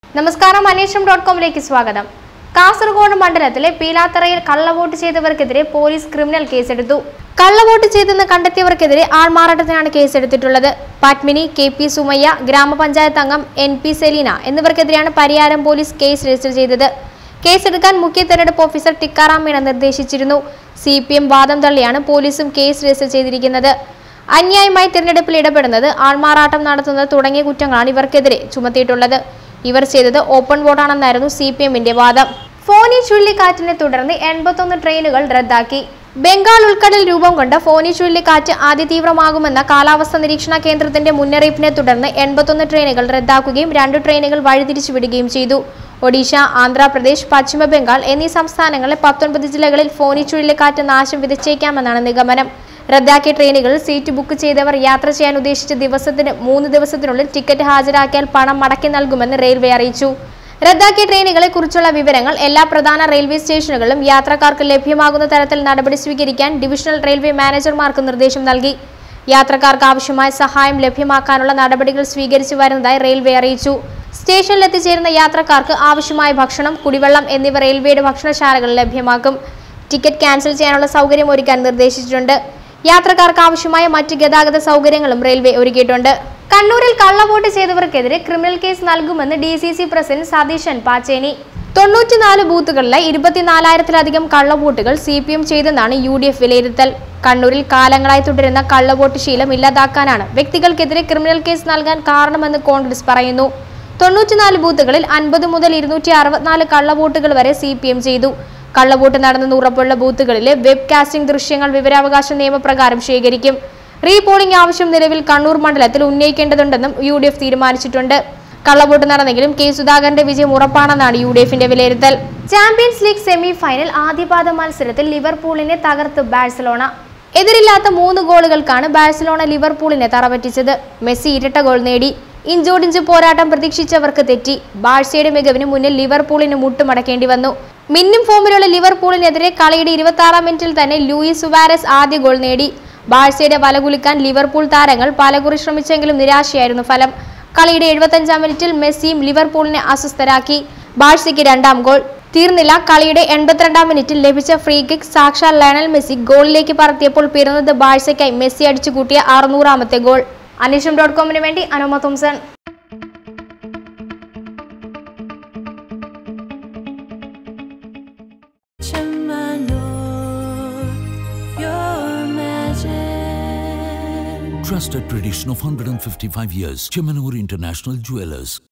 നമസ്കാരം അന്വേഷണം ഡോട്ട് കോമിലേക്ക് സ്വാഗതം കാസർഗോഡ് മണ്ഡലത്തിലെ പീലാത്തറയിൽ കള്ളവോട്ട് ചെയ്തവർക്കെതിരെ പോലീസ് ക്രിമിനൽ കേസെടുത്തു കള്ളവോട്ട് ചെയ്തെന്ന് കണ്ടെത്തിയവർക്കെതിരെ ആൾമാറാട്ടത്തിനാണ് കേസെടുത്തിട്ടുള്ളത് പത്മിനി കെ പി സുമയ്യ ഗ്രാമപഞ്ചായത്ത് അംഗം എൻ പി സെലീന എന്നിവർക്കെതിരെയാണ് പരിയാരം പോലീസ് കേസ് രജിസ്റ്റർ ചെയ്തത് കേസെടുക്കാൻ മുഖ്യ തെരഞ്ഞെടുപ്പ് ഓഫീസർ ടിക്കാറാം മീണ നിർദ്ദേശിച്ചിരുന്നു സി പി എം വാദം തള്ളിയാണ് പോലീസും കേസ് രജിസ്റ്റർ ചെയ്തിരിക്കുന്നത് അന്യായമായി തിരഞ്ഞെടുപ്പിൽ ഇടപെടുന്നത് ആൾമാറാട്ടം നടത്തുന്നത് തുടങ്ങിയ കുറ്റങ്ങളാണ് ഇവർക്കെതിരെ ചുമത്തിയിട്ടുള്ളത് ഇവർ ചെയ്തത് ഓപ്പൺ വോട്ടാണെന്നായിരുന്നു സി പി എമ്മിന്റെ വാദം ഫോനി ചുഴലിക്കാറ്റിനെ തുടർന്ന് എൺപത്തൊന്ന് ട്രെയിനുകൾ റദ്ദാക്കി ബംഗാൾ ഉൾക്കടൽ രൂപം കൊണ്ട ഫോനി ചുഴലിക്കാറ്റ് അതിതീവ്രമാകുമെന്ന കാലാവസ്ഥാ നിരീക്ഷണ കേന്ദ്രത്തിന്റെ മുന്നറിയിപ്പിനെ തുടർന്ന് എൺപത്തൊന്ന് ട്രെയിനുകൾ റദ്ദാക്കുകയും രണ്ട് ട്രെയിനുകൾ വഴിതിരിച്ചു വിടുകയും ചെയ്തു ഒഡീഷ ആന്ധ്രാപ്രദേശ് പശ്ചിമ ബംഗാൾ എന്നീ സംസ്ഥാനങ്ങളിലെ പത്തൊൻപത് ജില്ലകളിൽ ഫോനി ചുഴലിക്കാറ്റ് നാശം വിതച്ചേക്കാമെന്നാണ് നിഗമനം റദ്ദാക്കിയ ട്രെയിനുകളിൽ സീറ്റ് ബുക്ക് ചെയ്തവർ യാത്ര ചെയ്യാൻ ഉദ്ദേശിച്ച ദിവസത്തിന് മൂന്ന് ദിവസത്തിനുള്ളിൽ ടിക്കറ്റ് ഹാജരാക്കിയാൽ പണം മടക്കി നൽകുമെന്ന് റെയിൽവേ അറിയിച്ചു റദ്ദാക്കിയ ട്രെയിനുകളെ കുറിച്ചുള്ള വിവരങ്ങൾ എല്ലാ പ്രധാന റെയിൽവേ സ്റ്റേഷനുകളിലും യാത്രക്കാർക്ക് ലഭ്യമാകുന്ന തരത്തിൽ നടപടി സ്വീകരിക്കാൻ ഡിവിഷണൽ റെയിൽവേ മാനേജർമാർക്ക് നിർദ്ദേശം നൽകി യാത്രക്കാർക്ക് ആവശ്യമായ സഹായം ലഭ്യമാക്കാനുള്ള നടപടികൾ സ്വീകരിച്ചു വരുന്നതായി റെയിൽവേ അറിയിച്ചു സ്റ്റേഷനിൽ എത്തിച്ചേരുന്ന യാത്രക്കാർക്ക് ആവശ്യമായ ഭക്ഷണം കുടിവെള്ളം എന്നിവ റെയിൽവേയുടെ ഭക്ഷണശാലകളിൽ ലഭ്യമാക്കും ടിക്കറ്റ് ക്യാൻസൽ ചെയ്യാനുള്ള സൗകര്യം ഒരുക്കാൻ നിർദ്ദേശിച്ചിട്ടുണ്ട് യാത്രക്കാർക്ക് ആവശ്യമായ മറ്റ് ഗതാഗത സൗകര്യങ്ങളും റെയിൽവേ ഒരുക്കിയിട്ടുണ്ട് കണ്ണൂരിൽ കള്ളവോട്ട് ചെയ്തവർക്കെതിരെ ക്രിമിനൽ കേസ് നൽകുമെന്ന് D C C president Satheesan Pacheni തൊണ്ണൂറ്റിനാല് ബൂത്തുകളിലെ ഇരുപത്തിനാലായിരത്തിലധികം കള്ളവോട്ടുകൾ സി പി എം ചെയ്തെന്നാണ് യു ഡി എഫ് വിലയിരുത്തൽ കണ്ണൂരിൽ കാലങ്ങളായി തുടരുന്ന കള്ളവോട്ട് ശീലം ഇല്ലാതാക്കാനാണ് വ്യക്തികൾക്കെതിരെ ക്രിമിനൽ കേസ് നൽകാൻ കാരണമെന്ന് കോൺഗ്രസ് പറയുന്നു തൊണ്ണൂറ്റിനാല് ബൂത്തുകളിൽ അൻപത് മുതൽ ഇരുന്നൂറ്റി അറുപത്തിനാല് കള്ളവോട്ടുകൾ വരെ സി പി എം ചെയ്തു കള്ളവോട്ട് നടന്നെന്ന് ഉറപ്പുള്ള ബൂത്തുകളിലെ വെബ് കാസ്റ്റിംഗ് ദൃശ്യങ്ങൾ വിവരാവകാശ നിയമപ്രകാരം ശേഖരിക്കും റീപോളിംഗ് ആവശ്യം നിലവിൽ കണ്ണൂർ മണ്ഡലത്തിൽ ഉന്നയിക്കേണ്ടതുണ്ടെന്നും യു ഡി എഫ് തീരുമാനിച്ചിട്ടുണ്ട് കള്ളവോട്ട് നടന്നെങ്കിലും കെ സുധാകരന്റെ വിജയം ഉറപ്പാണെന്നാണ് യു ഡി എഫിന്റെ വിലയിരുത്തൽ ചാമ്പ്യൻസ് ലീഗ് സെമി ഫൈനൽ ആദ്യപാദ മത്സരത്തിൽ ലിവർപൂളിനെ തകർത്ത് ബാഴ്സലോണ എതിരില്ലാത്ത മൂന്ന് ഗോളുകൾക്കാണ് ബാഴ്സലോണ ലിവർപൂളിനെ തറപറ്റിച്ചത് മെസ്സി ഇരട്ട ഗോൾ നേടി ഇഞ്ചോടിഞ്ച് പോരാട്ടം പ്രതീക്ഷിച്ചവർക്ക് തെറ്റി ബാഴ്സയുടെ മികവിന് മുന്നിൽ ലിവർപൂളിന് മുട്ടുമടക്കേണ്ടി വന്നു മിന്നും ഫോമിലുള്ള ലിവർപൂളിനെതിരെ കളിയുടെ ഇരുപത്തി ആറാം മിനിറ്റിൽ തന്നെ ലൂയിസ് സുവാരസ് ആദ്യ ഗോൾ നേടി ബാഴ്സയുടെ വലകുലിക്കാൻ ലിവർപൂൾ താരങ്ങൾ പലകുറി ശ്രമിച്ചെങ്കിലും നിരാശയായിരുന്നു ഫലം കളിയുടെ എഴുപത്തഞ്ചാം മിനിറ്റിൽ മെസ്സിയും ലിവർപൂളിനെ അസ്വസ്ഥരാക്കി ബാഴ്സയ്ക്ക് രണ്ടാം ഗോൾ തീർന്നില്ല കളിയുടെ എൺപത്തിരണ്ടാം മിനിറ്റിൽ ലഭിച്ച ഫ്രീ കിക്ക് സാക്ഷാൽ ലയണൽ മെസ്സി ഗോളിലേക്ക് പറത്തിയപ്പോൾ പിറന്നത് ബാഴ്സയ്ക്കായി മെസ്സി അടിച്ചുകൂട്ടിയ അറുന്നൂറാമത്തെ ഗോൾ അന്വേഷണം ഡോട്ട് കോമിന് വേണ്ടി അനുമ Thomson Chamanur, your magic. Trusted tradition of 155 years. Chemanur International Jewelers.